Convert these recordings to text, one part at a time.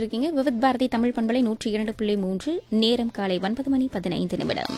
கேட்டுட்டு இருக்கீங்க விவித் பாரதி தமிழ் பண்பலை நூற்றி இரண்டு புள்ளி மூன்று நேரம் காலை ஒன்பது மணி பதினைந்து நிமிடம்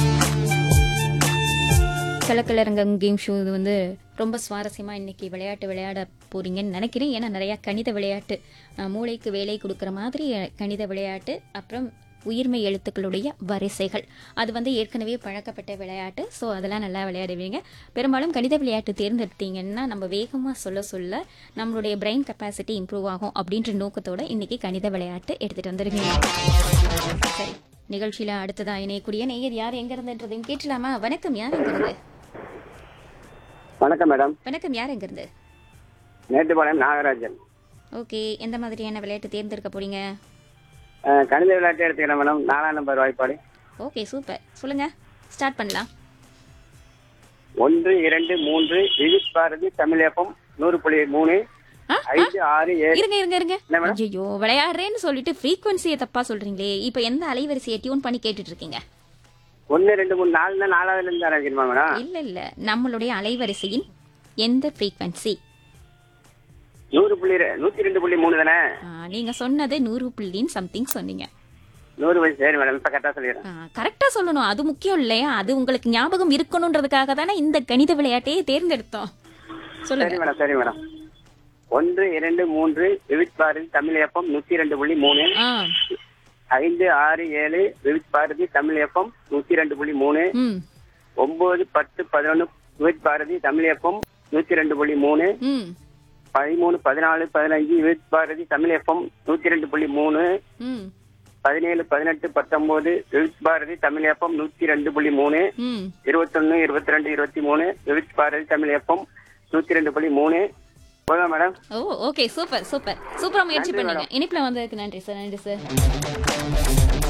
கலக்கலரங்கம் கேம் ஷோ இது வந்து ரொம்ப சுவாரஸ்யமாக இன்னைக்கு விளையாட்டு விளையாட போறீங்கன்னு நினைக்கிறேன் ஏன்னா நிறையா கணித விளையாட்டு அஹ், மூளைக்கு வேலை கொடுக்குற மாதிரி அஹ், கணித விளையாட்டு அப்புறம் உயிர்மை எழுத்துக்களுடைய வரிசைகள் அது வந்து ஏற்கனவே பழக்கப்பட்ட விளையாட்டு ஸோ அதெல்லாம் நல்லா விளையாடுவீங்க பெரும்பாலும் கணித விளையாட்டு தேர்ந்தெடுத்தீங்கன்னா நம்ம வேகமாக சொல்ல சொல்ல நம்மளுடைய பிரெயின் கெப்பாசிட்டி இம்ப்ரூவ் ஆகும் அப்படின்ற நோக்கத்தோட இன்னைக்கு கணித விளையாட்டு எடுத்துகிட்டு வந்துருக்கீங்க சரி நிகழ்ச்சியில் அடுத்ததா இணையக்கூடிய நேயர் யார் எங்க இருந்துன்றதையும் கேட்டலாமா வணக்கம் யார் எங்க இருந்து வணக்கம் மேடம் வணக்கம் யார் எங்க இருந்து மேட்டுப்பாளையம் நாகராஜன் ஓகே எந்த மாதிரியான விளையாட்டு தேர்ந்தெடுக்க போறீங்க அஹ், கணித விளையாட்டு எடுத்துக்கிறேன் மேடம் நாலாம் நம்பர் வாய்ப்பாடு ஓகே சூப்பர் சொல்லுங்க ஸ்டார்ட் பண்ணலாம் ஒன்று இரண்டு மூன்று விவித் பாரதி தமிழப்பம் நூறு புள்ளி மூணு ஆ, ஐந்து ஆறு ஏழு இருங்க இருங்க இருங்க என்ன மேடம்? ஐயோ விளையாடுறேன்னு சொல்லிட்டு ஃப்ரீக்வன்சியை தப்பா சொல்றீங்களே இப்போ எந்த அலைவரிசையை டியூன் பண்ணி கேட்டுட்டு இருக்கீங்க ஒன்று ரெண்டு மூணு நாலுனா நாலாவதுல இருந்து ஆரம்பிக்கணுமா மேடம் இல்ல இல்ல நம்மளுடைய அலைவரிசையின் எந்த ஃப்ரீக்வன்சி நூறு புள்ளி ரெ- நூத்தி ரெண்டு புள்ளி மூணு தானே நீங்க சொன்னது நூறு புள்ளின்னு சம்திங் சொன்னீங்க நூறு புள்ளி சரி மேடம் இப்ப கரெக்டா சொல்லிடுறேன் கரெக்டா சொல்லணும் அது முக்கியம் இல்லையா அது உங்களுக்கு ஞாபகம் இருக்கணுன்றதுக்காக தானே இந்த கணித விளையாட்டையே தேர்ந்தெடுத்தோம் சொல்லுங்க சரி மேடம் சரி மேடம் ஒன்று இரண்டு மூன்று விவித் பாரதி தமிழப்பம் நூத்தி ரெண்டு புள்ளி மூணு ஆ ஐந்து ஆறு ஏழு விவித் பாரதி தமிழப்பம் நூத்தி ரெண்டு புள்ளி மூணு ம் ஒன்பது பத்து பதினொன்று விவித் பாரதி தமிழப்பம் நூத்தி ரெண்டு புள்ளி மூணு ம் பதிமூணு பதினாலு பதினஞ்சு விவித் பாரதி தமிழ் எஃப்எம் நூத்தி ரெண்டு புள்ளி மூணு ம் பதினேழு பதினெட்டு பத்தொன்பது விவித் பாரதி தமிழ் எஃப்எம் நூத்தி ரெண்டு புள்ளி மூணு ம் இருபத்தொன்னு இருபத்தி ரெண்டு இருபத்தி மூணு விவித் பாரதி தமிழ் எஃப்எம் நூத்தி ரெண்டு புள்ளி மூணு போதுமா madam oh okay super super சூப்பரா முயற்சி பண்ணீங்க இனிப்புல வந்ததுக்கு நன்றி சார் நன்றி சார்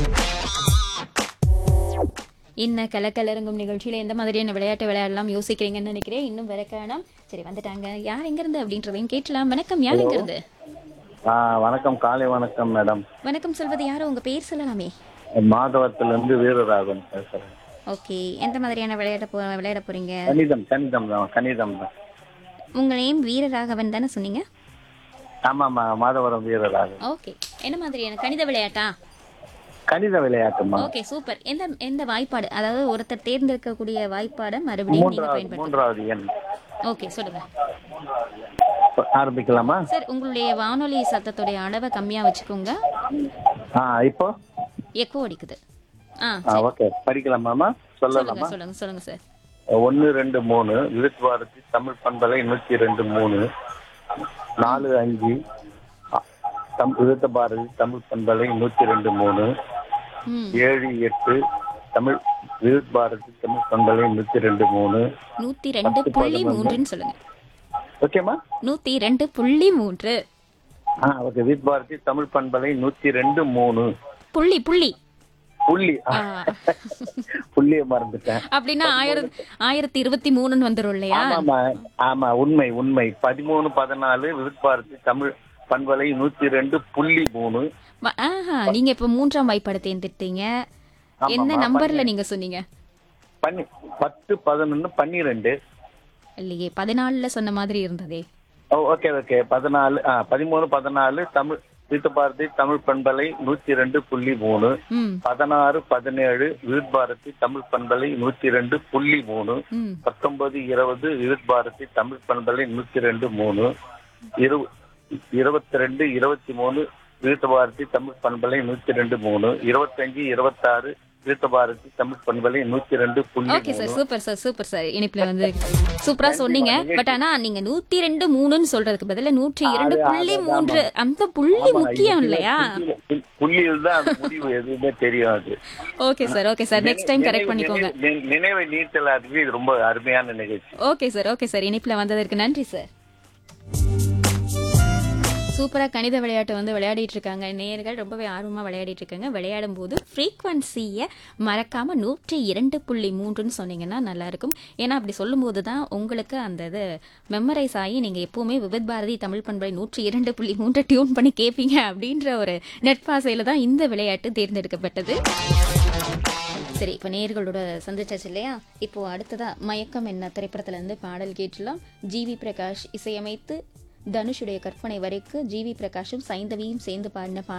இன்ன கலக்கலரங்கும் நிகழ்ச்சியில எந்த மாதிரியான விளையாட்டு விளையாடலாம் யோசிக்கிறீங்கன்னு நினைக்கிறேன் இன்னும் வர காணோம் சரி வந்துட்டாங்க யார் எங்க இருந்து அப்படின்றதையும் கேட்கலாம் வணக்கம் யார் எங்க இருந்து ஆ வணக்கம் காலை வணக்கம் மேடம் வணக்கம் சொல்வது யாரோ உங்க பேர் சொல்லலாமே மாதவத்திலிருந்து வீரராகவன் பேசுறேன் ஓகே எந்த மாதிரியான விளையாட போ விளையாட போறீங்க கணிதம் கணிதம் தான் கணிதம் தான் உங்க நேம் வீரராகவன் தானே சொன்னீங்க ஆமாம்மா மாதவரம் வீரராகவன் ஓகே என்ன மாதிரியான கணித விளையாட்டா கணித விளையாட்டுமா ஓகே சூப்பர் எந்த எந்த வாய்ப்பாடு அதாவது ஒருத்தர் தேர்ந்தெடுக்கக்கூடிய வாய்ப்பாடை மறுபடியும் நீங்க மூன்றாவது பயன்படுத்த மூன்றாவது எண் ஓகே சொல்லுங்க ஆரம்பிக்கலாமா சார் உங்களுடைய வானொலி சத்தத்துடைய அளவை கம்மியா வச்சுக்கோங்க ஆ இப்போ எக்கோ அடிக்குது ஆ ஆ ஓகே படிக்கலாமாமா சொல்லுங்க சொல்லலாமா சொல்லுங்க சொல்லுங்க சார் ஒன்று ரெண்டு மூணு விருத் பாரதி தமிழ் பண்பலை நூற்றி ரெண்டு மூணு நாலு அஞ்சு அ, தம் விருத்த பாரதி தமிழ் பண்பலை நூற்றி ரெண்டு மூணு ம் ஏழு எட்டு தமிழ் விருத் பாரதி தமிழ் பண்பலை நூற்றி ரெண்டு மூணு நூத்தி ரெண்டு பத்து, புள்ளி பதினொன்று. மூன்றுன்னு சொல்லுங்க ஓகேம்மா நூத்தி ரெண்டு புள்ளி மூன்று ஆ ஓகே வித் பாரதி தமிழ் பண்பலை நூற்றி ரெண்டு மூணு புள்ளி புள்ளி புள்ளி ஆ. புள்ளிய மறந்துட்டேன் அப்படின்னா ஆயிரத்தி ஆயிரத்தி இருபத்தி மூணுன்னு வந்துரும் இல்லையா ஆமாமா ஆமா உண்மை உண்மை பதிமூணு பதினாலு வித் பாரதி தமிழ் பண்பலை நூற்றி ரெண்டு புள்ளி மூணு வ- ஆஹா நீங்க இப்ப மூன்றாம் வாய்ப்பாடு தேர்ந்தெடுத்தீங்க ஆமாம்மா, என்ன நம்பர்ல நீங்க சொன்னீங்க பண்ணி பத்து பதினொன்னு பன்னிரெண்டு இல்லையே பதினாலுல சொன்ன மாதிரி இருந்ததே ஓ ஓகே ஓகே பதினாலு ஆ பதிமூணு பதினாலு தமிழ் வித் பாரதி தமிழ் பண்பலை நூற்றி ரெண்டு புள்ளி மூணு ம் பதினாறு பதினேழு வித் பாரதி தமிழ் பண்பலை நூற்றி ரெண்டு புள்ளி மூணு ம் பத்தொன்பது இருபது விவித் பாரதி தமிழ் பண்பலை நூத்தி ரெண்டு மூணு இரு இருபத்தி ரெண்டு இருபத்தி மூணு விவித் பாரதி தமிழ் பண்பலை நூத்தி ரெண்டு மூணு இருபத்தஞ்சு இருபத்தாறு விவித் பாரதி தமிழ் பண்பலை நூத்தி ரெண்டு புள்ளி okay sir super sir super sir இனிப்புல வந்து சூப்பரா சொன்னீங்க பட் ஆனா நீங்க நூத்தி ரெண்டு மூணுன்னு சொல்றதுக்கு பதிலா நூற்றி இரண்டு புள்ளி மூன்று அந்த புள்ளி முக்கியம் இல்லையா புள்ளி- புள்ளியில் தான் அந்த முடிவு எதுவுமே தெரியாது okay sir okay sir next time correct பண்ணிக்கோங்க நினைவு- நினைவை நீட்டல் அதுவே இது ரொம்ப அருமையான நிகழ்ச்சி ஓகே சார் ஓகே சார் இனிப்புல வந்ததற்கு நன்றி சார் சூப்பரா கணித விளையாட்டு வந்து விளையாடிட்டு இருக்காங்க நேயர்கள் ரொம்பவே ஆர்வமா விளையாடிட்டு இருக்காங்க விளையாடும் போது ஃப்ரீக்வன்சியை மறக்காம நூற்றி இரண்டு புள்ளி மூன்றுன்னு சொன்னீங்கன்னா நல்லா இருக்கும் ஏன்னா அப்படி சொல்லும்போது தான் உங்களுக்கு அந்த இது மெமரைஸ் ஆகி நீங்க எப்பவுமே விவித் பாரதி தமிழ் பண்பலை நூற்றி இரண்டு புள்ளி மூன்று டியூன் பண்ணி கேட்பீங்க அப்படின்ற ஒரு நெட்பாசையில தான் இந்த விளையாட்டு தேர்ந்தெடுக்கப்பட்டது சரி இப்போ நேர்களோட சந்திச்சாச்சு இல்லையா இப்போ அடுத்ததா மயக்கம் என்ன திரைப்படத்துல இருந்து பாடல் கேட்டுலாம் ஜிவி பிரகாஷ் இசையமைத்து தனுஷுடைய கற்பனை வரைக்கு ஜிவி பிரகாஷும் சைந்தவியும் சேர்ந்து பாடின பாடல்